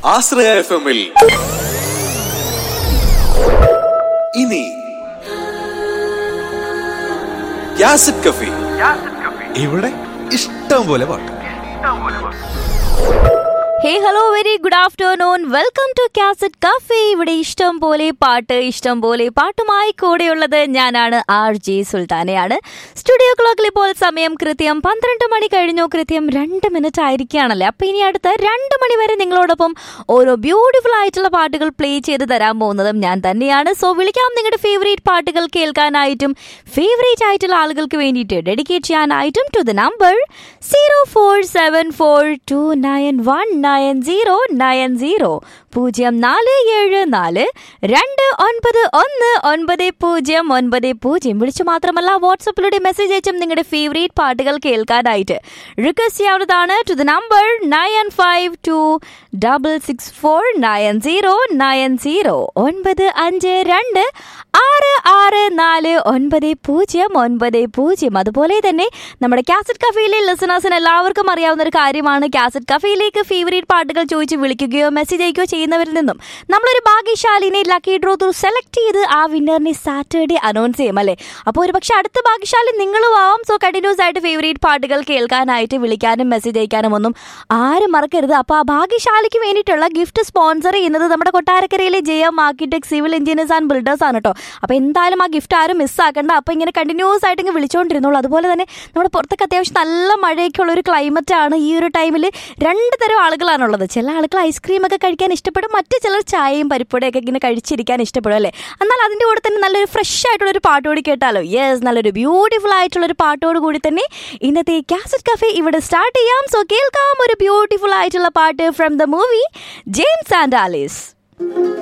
ആശ്രയ F എമ്മിൽ ഇനി യാസിഡ് കഫി ഇവിടെ ഇഷ്ടം പോലെ പാട്ട് hey hello very good afternoon welcome to cassette cafe ഇവിടെ ഇഷ്ടം പോലെ പാട്ട് ഇഷ്ടം പോലെ പാട്ടുമായി കൂടെയുള്ളത് ഞാനാണ് ആർ ജെ സുൽത്താനയാണ് സ്റ്റുഡിയോ ക്ലോക്കിൽ ഇപ്പോൾ സമയം കൃത്യം പന്ത്രണ്ട് മണി കഴിഞ്ഞു കൃത്യം രണ്ട് മിനിറ്റ് ആയിരിക്കുകയാണല്ലേ അപ്പൊ ഇനി അടുത്ത രണ്ട് മണി വരെ നിങ്ങളോടൊപ്പം ഓരോ ബ്യൂട്ടിഫുൾ ആയിട്ടുള്ള പാട്ടുകൾ പ്ലേ ചെയ്ത് തരാൻ പോകുന്നതും ഞാൻ തന്നെയാണ് സോ വിളിക്കാം നിങ്ങളുടെ ഫേവറേറ്റ് പാട്ടുകൾ കേൾക്കാനായിട്ടും ഫേവറേറ്റ് ആയിട്ടുള്ള ആളുകൾക്ക് വേണ്ടിയിട്ട് ഡെഡിക്കേറ്റ് ചെയ്യാനായിട്ടും to the number zero four seven four two nine one nine zero nine zero പൂജ്യം നാല് ഏഴ് നാല് രണ്ട് ഒൻപത് ഒന്ന് ഒൻപത് പൂജ്യം ഒൻപത് പൂജ്യം വിളിച്ചു മാത്രമല്ല വാട്സപ്പിലൂടെ മെസ്സേജ് അയച്ചും നിങ്ങളുടെ ഫേവറേറ്റ് പാട്ടുകൾ കേൾക്കാനായിട്ട് റിക്വസ്റ്റ് ചെയ്യാവുന്നതാണ് to the number nine five two double six four nine zero nine zero ഒൻപത് അഞ്ച് രണ്ട് ആറ് ആറ് നാല് ഒൻപത് പൂജ്യം ഒൻപത് പൂജ്യം അതുപോലെ തന്നെ നമ്മുടെ കാസറ്റ് കഫയിലെ ലിസണേഴ്സിന് എല്ലാവർക്കും അറിയാവുന്ന ഒരു കാര്യമാണ് കാസറ്റ് കഫയിലേക്ക് ഫേവറേറ്റ് പാട്ടുകൾ ചോദിച്ച് വിളിക്കുകയോ മെസ്സേജ് അയക്കുകയോ ചെയ്യുന്നവരിൽ നിന്നും നമ്മളൊരു ഭാഗ്യശാലിനെ ലക്കി ഡ്രോ ത്രൂ സെലക്ട് ചെയ്ത് ആ വിന്നറിനെ സാറ്റർഡേ അനൗൺസ് ചെയ്യും അല്ലേ അപ്പോൾ ഒരു പക്ഷേ അടുത്ത ഭാഗ്യശാലി നിങ്ങളും ആവാം സോ കണ്ടിന്യൂസ് ആയിട്ട് ഫേവറേറ്റ് പാട്ടുകൾ കേൾക്കാനായിട്ട് വിളിക്കാനും മെസ്സേജ് അയക്കാനും ഒന്നും ആരും മറക്കരുത് അപ്പോൾ ആ ഭാഗ്യശാലിക്ക് വേണ്ടിയിട്ടുള്ള ഗിഫ്റ്റ് സ്പോൺസർ ചെയ്യുന്നത് നമ്മുടെ കൊട്ടാരക്കരയിലെ J M architect civil engineers and builders ആണ് കേട്ടോ അപ്പോൾ എന്തായാലും ആ ഗിഫ്റ്റ് ആരും മിസ്സാക്കണ്ട അപ്പോൾ ഇങ്ങനെ കണ്ടിന്യൂസ് ആയിട്ട് ഇങ്ങനെ വിളിച്ചുകൊണ്ടിരുന്നോളൂ അതുപോലെ തന്നെ നമ്മുടെ പുറത്തൊക്കെ അത്യാവശ്യം നല്ല മഴയൊക്കെ ഉള്ള ഒരു ക്ലൈമറ്റ് ആണ് ഈ ഒരു ടൈമിൽ രണ്ട് തരം ആളുകളാണുള്ളത് ചില ആളുകൾ ഐസ്ക്രീം ഒക്കെ കഴിക്കാൻ ഇഷ്ടപ്പെടും മറ്റു ചിലർ ചായയും പരിപ്പുടയൊക്കെ ഇങ്ങനെ കഴിച്ചിരിക്കാൻ ഇഷ്ടപ്പെടും അല്ലേ എന്നാൽ അതിൻ്റെ കൂടെ തന്നെ നല്ലൊരു ഫ്രഷ് ആയിട്ടുള്ള ഒരു പാട്ട് കൂടി കേട്ടാലോ യെസ് നല്ലൊരു ബ്യൂട്ടിഫുൾ ആയിട്ടുള്ള ഒരു പാട്ടോട് കൂടി തന്നെ ഇന്നത്തെ കാസറ്റ് കഫേ ഇവിടെ സ്റ്റാർട്ട് ചെയ്യാം സോ കേൾക്കാം ഒരു ബ്യൂട്ടിഫുൾ ആയിട്ടുള്ള പാട്ട് from the movie James and Alice